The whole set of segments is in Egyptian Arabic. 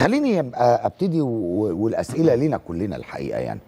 خليني أ- ابتدي و- والاسئله لينا كلنا الحقيقه يعني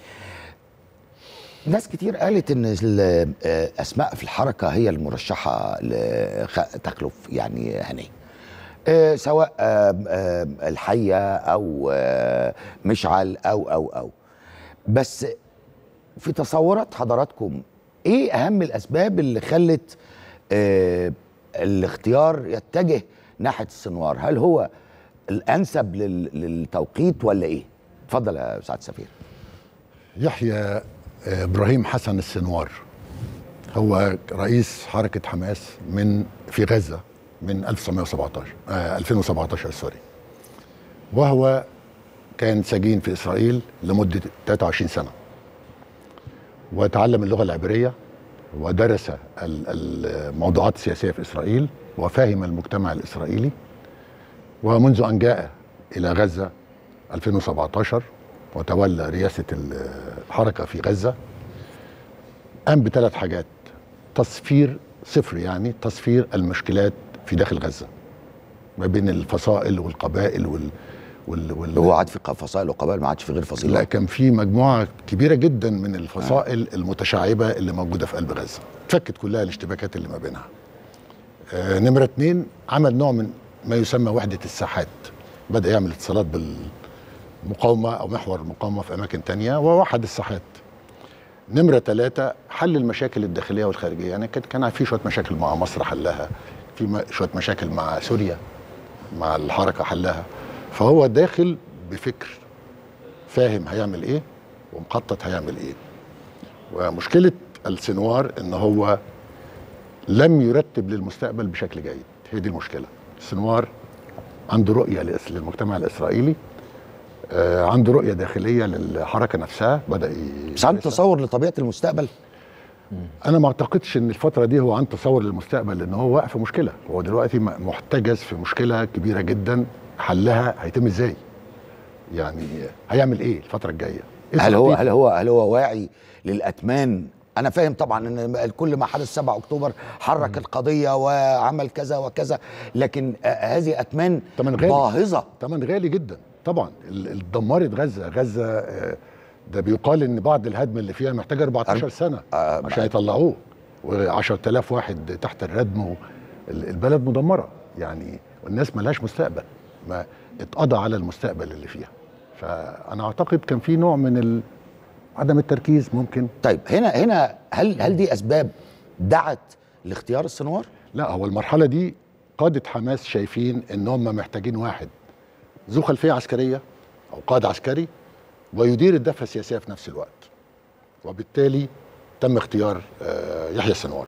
ناس كتير قالت ان ال- آه، اسماء في الحركه هي المرشحه لتخلف يعني هنيه آه، سواء آم، آم، الحيه او آه، مشعل او او او بس في تصورات حضراتكم ايه اهم الاسباب اللي خلت آه الاختيار يتجه ناحيه السنوار هل هو الانسب لل- للتوقيت ولا ايه اتفضل يا سعد سفير يحيى آه، ابراهيم حسن السنوار هو رئيس حركه حماس من في غزه من 1917 آه 2017 سوري وهو كان سجين في اسرائيل لمده 23 سنه وتعلم اللغه العبريه ودرس ال- الموضوعات السياسيه في اسرائيل وفهم المجتمع الاسرائيلي ومنذ ان جاء الى غزه 2017 وتولى رئاسه الحركه في غزه قام بثلاث حاجات تصفير صفر يعني تصفير المشكلات في داخل غزه ما بين الفصائل والقبائل وال وال, وال... هو عاد في فصائل وقبائل ما عادش في غير لا فصيله كان في مجموعه كبيره جدا من الفصائل آه. المتشعبه اللي موجوده في قلب غزه فكت كلها الاشتباكات اللي ما بينها آه نمره اتنين عمل نوع من ما يسمى وحده الساحات بدا يعمل اتصالات بالمقاومه او محور المقاومه في اماكن تانية ووحد الساحات نمرة ثلاثة حل المشاكل الداخلية والخارجية يعني كان كان في شوية مشاكل مع مصر حلها في م- شوية مشاكل مع سوريا مع الحركة حلها فهو داخل بفكر فاهم هيعمل ايه ومخطط هيعمل ايه ومشكلة السنوار ان هو لم يرتب للمستقبل بشكل جيد هي دي المشكلة السنوار عنده رؤية للإس- للمجتمع الإسرائيلي آه، عنده رؤية داخلية للحركة نفسها بدأ ي- بس عنده تصور لطبيعه المستقبل انا ما اعتقدش ان الفتره دي هو عن تصور للمستقبل لان هو واقع في مشكله هو دلوقتي م- محتجز في مشكله كبيره جدا حلها هيتم ازاي يعني هيعمل ايه الفتره الجايه إيه هل هو التخطيط؟ هل هو هل هو واعي للاتمان انا فاهم طبعا ان كل ما حدث 7 اكتوبر حرك القضيه وعمل كذا وكذا لكن آه، هذه اتمان تمن غالي. باهظه طبعا غالي جدا طبعا ال- ال- دمرت غزه غزه آه، ده بيقال ان بعد الهدم اللي فيها محتاج 14 سنه آه، عشان يطلعوه و10000 واحد تحت الردم و- ال- البلد مدمره يعني والناس ملهاش مستقبل ما اتقضى على المستقبل اللي فيها فانا اعتقد كان في نوع من ال- عدم التركيز ممكن طيب هنا هنا هل هل دي اسباب دعت لاختيار السنوار لا هو المرحله دي قاده حماس شايفين ان هم محتاجين واحد ذو خلفيه عسكريه او قائد عسكري ويدير الدفه السياسيه في نفس الوقت وبالتالي تم اختيار آه، يحيى السنوار